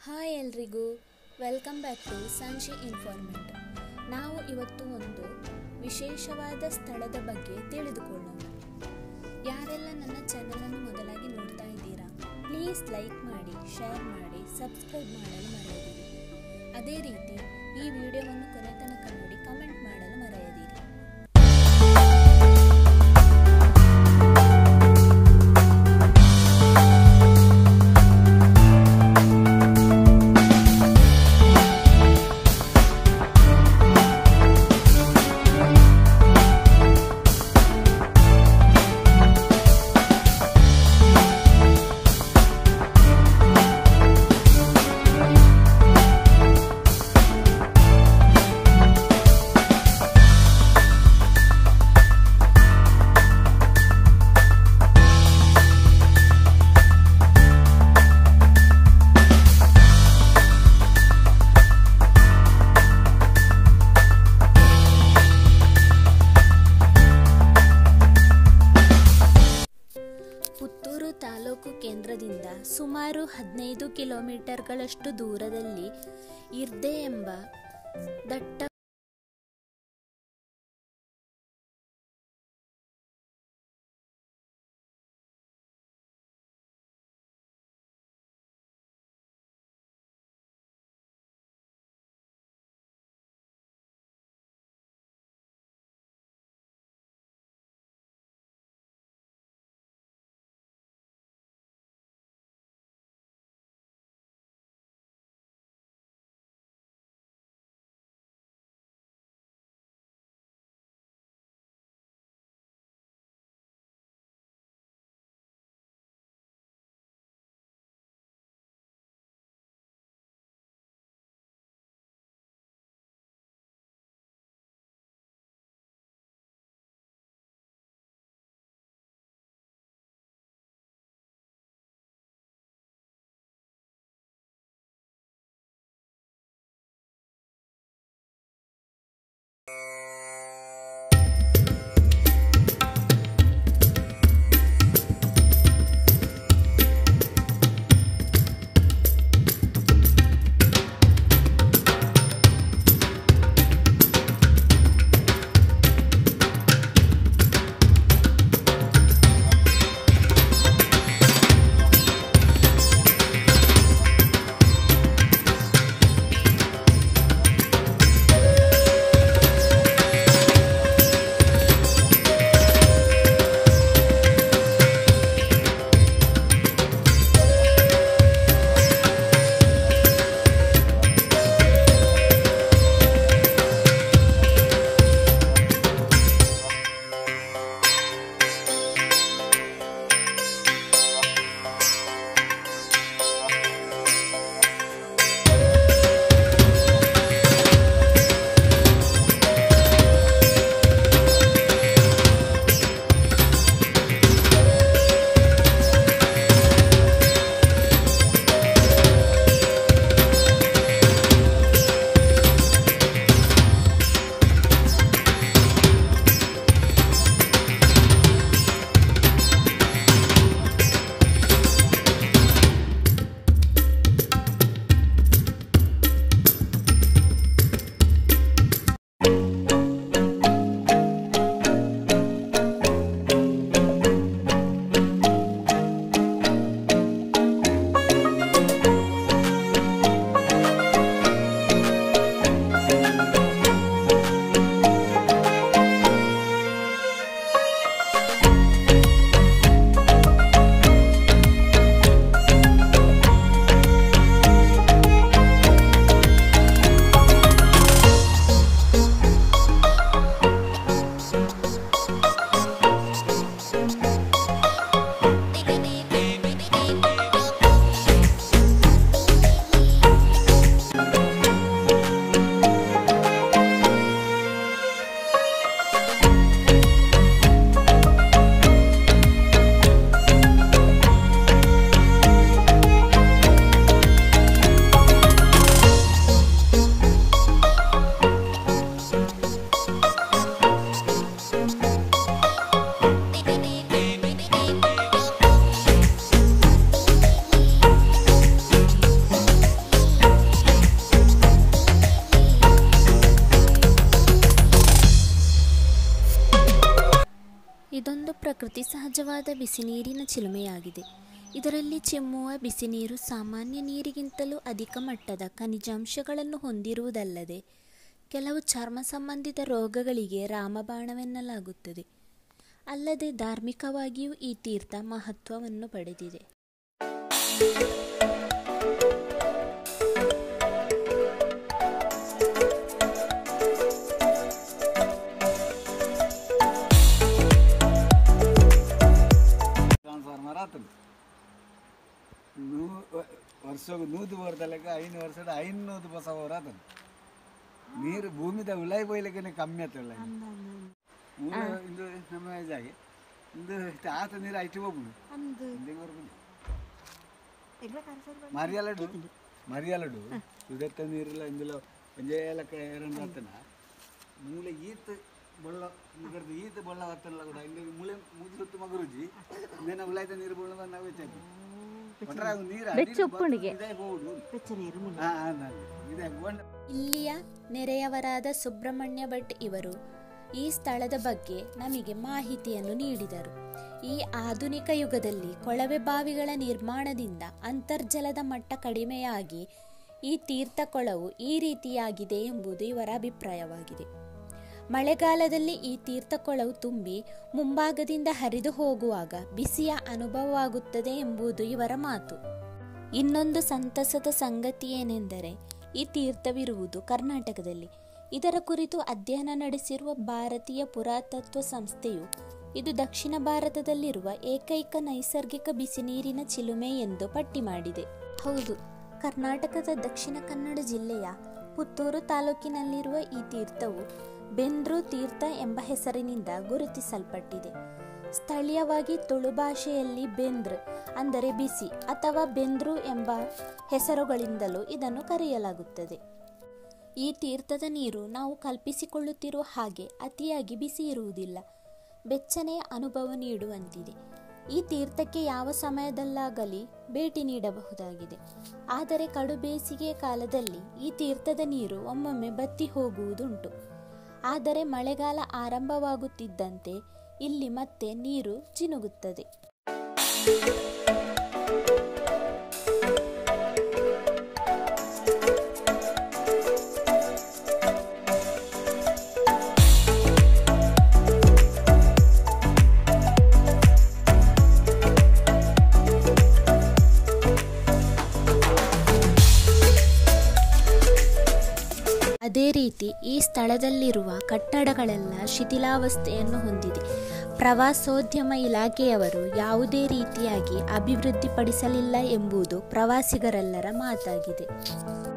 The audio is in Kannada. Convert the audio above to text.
ಹಾಯ್ ಎಲ್ರಿಗೂ ವೆಲ್ಕಮ್ ಬ್ಯಾಕ್ ಟು ಸಂಶಿ ಇನ್ಫಾರ್ಮೆಂಟ್ ನಾವು ಇವತ್ತು ಒಂದು ವಿಶೇಷವಾದ ಸ್ಥಳದ ಬಗ್ಗೆ ತಿಳಿದುಕೊಳ್ಳೋಣ ಯಾರೆಲ್ಲ ನನ್ನ ಚಾನಲನ್ನು ಮೊದಲಾಗಿ ನೋಡ್ತಾ ಇದ್ದೀರಾ ಪ್ಲೀಸ್ ಲೈಕ್ ಮಾಡಿ ಶೇರ್ ಮಾಡಿ ಸಬ್ಸ್ಕ್ರೈಬ್ ಮಾಡಲು ಮರೆಯದಿರಿ ಅದೇ ರೀತಿ ಈ ವಿಡಿಯೋವನ್ನು ಕೊನೆ ತನಕ ನೋಡಿ ಕಮೆಂಟ್ ಮಾಡಲು ಮರೆಯದಿರಿ ಪುತ್ತೂರು ತಾಲೂಕು ಕೇಂದ್ರದಿಂದ ಸುಮಾರು ಹದಿನೈದು ಕಿಲೋಮೀಟರ್ಗಳಷ್ಟು ದೂರದಲ್ಲಿ ಇರ್ದೆ ಎಂಬ ದಟ್ಟ ಪ್ರಕೃತಿ ಸಹಜವಾದ ಬಿಸಿನೀರಿನ ಚಿಲುಮೆಯಾಗಿದೆ ಇದರಲ್ಲಿ ಚಿಮ್ಮುವ ಬಿಸಿನೀರು ಸಾಮಾನ್ಯ ನೀರಿಗಿಂತಲೂ ಅಧಿಕ ಮಟ್ಟದ ಖನಿಜಾಂಶಗಳನ್ನು ಹೊಂದಿರುವುದಲ್ಲದೆ ಕೆಲವು ಚರ್ಮ ಸಂಬಂಧಿತ ರೋಗಗಳಿಗೆ ರಾಮಬಾಣವೆನ್ನಲಾಗುತ್ತದೆ ಅಲ್ಲದೆ ಧಾರ್ಮಿಕವಾಗಿಯೂ ಈ ತೀರ್ಥ ಮಹತ್ವವನ್ನು ಪಡೆದಿದೆ ಟ್ರಾನ್ಸ್ಫಾರ್ಮರ್ ಆತದು ನೂ ವರ್ಷಕ್ಕೆ ನೂದು ಬರ್ತಲೆಕ್ಕ ಐನು ವರ್ಷದ ಐನೂದು ಬಸ ಅವರ ಆತದು ನೀರು ಭೂಮಿದ ಉಳೈ ಬೈಲಿಕ್ಕೆ ಕಮ್ಮಿ ಆತಲ್ಲ ಮೂಲ ಇಂದು ನಮ್ಮ ಇದಾಗಿ ಇಂದು ಆತ ನೀರು ಐಟಿ ಹೋಗ್ಬಿಡು ಇಂದಿಗೆ ಬರ್ಬಿಡು ಮರಿಯಲಡು ಮರಿಯಲಡು ಸುಡತ್ತ ನೀರಿಲ್ಲ ಇಂದುಲ ಒಂಜೇ ಲಕ್ಕ ಎರಡು ಆತನ ಮೂಲೆ ಈತ ಬೊಳ್ಳ ಮುಗರ್ದು ಈತ ಬೊಳ್ಳ ಬರ್ತಲ್ಲ ಕೂಡ ಇಲ್ಲಿ ಮೂಲೆ ಮೂಜಿ ಹೊತ್ತು ಮಗರುಜಿ ಇಂದೇನ ಉಳಾಯ್ತ ನೀರು ಬೊಳ್ಳ ಬಂದು ನಾವು ಹೆಚ್ಚಾಗಿ ಒಟ್ಟಾರೆ ಅದು ನೀರು ಇದೇ ಹೋಗುದು ಹಾ ಹಾ ಇದೇ ಗೊಂಡ ಇಲ್ಲಿಯ ನೆರೆಯವರಾದ ಸುಬ್ರಹ್ಮಣ್ಯ ಭಟ್ ಇವರು ಈ ಸ್ಥಳದ ಬಗ್ಗೆ ನಮಗೆ ಮಾಹಿತಿಯನ್ನು ನೀಡಿದರು ಈ ಆಧುನಿಕ ಯುಗದಲ್ಲಿ ಕೊಳವೆ ಬಾವಿಗಳ ನಿರ್ಮಾಣದಿಂದ ಅಂತರ್ಜಲದ ಮಟ್ಟ ಕಡಿಮೆಯಾಗಿ ಈ ತೀರ್ಥಕೊಳವು ಈ ರೀತಿಯಾಗಿದೆ ಎಂಬುದು ಇವರ ಅಭಿಪ್ರಾಯವಾಗಿದೆ ಮಳೆಗಾಲದಲ್ಲಿ ಈ ತೀರ್ಥಕೊಳವು ತುಂಬಿ ಮುಂಭಾಗದಿಂದ ಹರಿದು ಹೋಗುವಾಗ ಬಿಸಿಯ ಅನುಭವವಾಗುತ್ತದೆ ಎಂಬುದು ಇವರ ಮಾತು ಇನ್ನೊಂದು ಸಂತಸದ ಸಂಗತಿ ಏನೆಂದರೆ ಈ ತೀರ್ಥವಿರುವುದು ಕರ್ನಾಟಕದಲ್ಲಿ ಇದರ ಕುರಿತು ಅಧ್ಯಯನ ನಡೆಸಿರುವ ಭಾರತೀಯ ಪುರಾತತ್ವ ಸಂಸ್ಥೆಯು ಇದು ದಕ್ಷಿಣ ಭಾರತದಲ್ಲಿರುವ ಏಕೈಕ ನೈಸರ್ಗಿಕ ಬಿಸಿನೀರಿನ ಚಿಲುಮೆ ಎಂದು ಪಟ್ಟಿ ಮಾಡಿದೆ ಹೌದು ಕರ್ನಾಟಕದ ದಕ್ಷಿಣ ಕನ್ನಡ ಜಿಲ್ಲೆಯ ಪುತ್ತೂರು ತಾಲೂಕಿನಲ್ಲಿರುವ ಈ ತೀರ್ಥವು ಬೆಂದ್ರು ತೀರ್ಥ ಎಂಬ ಹೆಸರಿನಿಂದ ಗುರುತಿಸಲ್ಪಟ್ಟಿದೆ ಸ್ಥಳೀಯವಾಗಿ ತುಳು ಭಾಷೆಯಲ್ಲಿ ಬೆಂದ್ರ ಅಂದರೆ ಬಿಸಿ ಅಥವಾ ಬೆಂದ್ರು ಎಂಬ ಹೆಸರುಗಳಿಂದಲೂ ಇದನ್ನು ಕರೆಯಲಾಗುತ್ತದೆ ಈ ತೀರ್ಥದ ನೀರು ನಾವು ಕಲ್ಪಿಸಿಕೊಳ್ಳುತ್ತಿರುವ ಹಾಗೆ ಅತಿಯಾಗಿ ಬಿಸಿ ಇರುವುದಿಲ್ಲ ಬೆಚ್ಚನೆಯ ಅನುಭವ ನೀಡುವಂತಿದೆ ಈ ತೀರ್ಥಕ್ಕೆ ಯಾವ ಸಮಯದಲ್ಲಾಗಲಿ ಭೇಟಿ ನೀಡಬಹುದಾಗಿದೆ ಆದರೆ ಕಡು ಬೇಸಿಗೆಯ ಕಾಲದಲ್ಲಿ ಈ ತೀರ್ಥದ ನೀರು ಒಮ್ಮೊಮ್ಮೆ ಬತ್ತಿ ಹೋಗುವುದುಂಟು ಆದರೆ ಮಳೆಗಾಲ ಆರಂಭವಾಗುತ್ತಿದ್ದಂತೆ ಇಲ್ಲಿ ಮತ್ತೆ ನೀರು ಜಿನುಗುತ್ತದೆ ಅದೇ ರೀತಿ ಈ ಸ್ಥಳದಲ್ಲಿರುವ ಕಟ್ಟಡಗಳೆಲ್ಲ ಶಿಥಿಲಾವಸ್ಥೆಯನ್ನು ಹೊಂದಿದೆ ಪ್ರವಾಸೋದ್ಯಮ ಇಲಾಖೆಯವರು ಯಾವುದೇ ರೀತಿಯಾಗಿ ಅಭಿವೃದ್ಧಿಪಡಿಸಲಿಲ್ಲ ಎಂಬುದು ಪ್ರವಾಸಿಗರೆಲ್ಲರ ಮಾತಾಗಿದೆ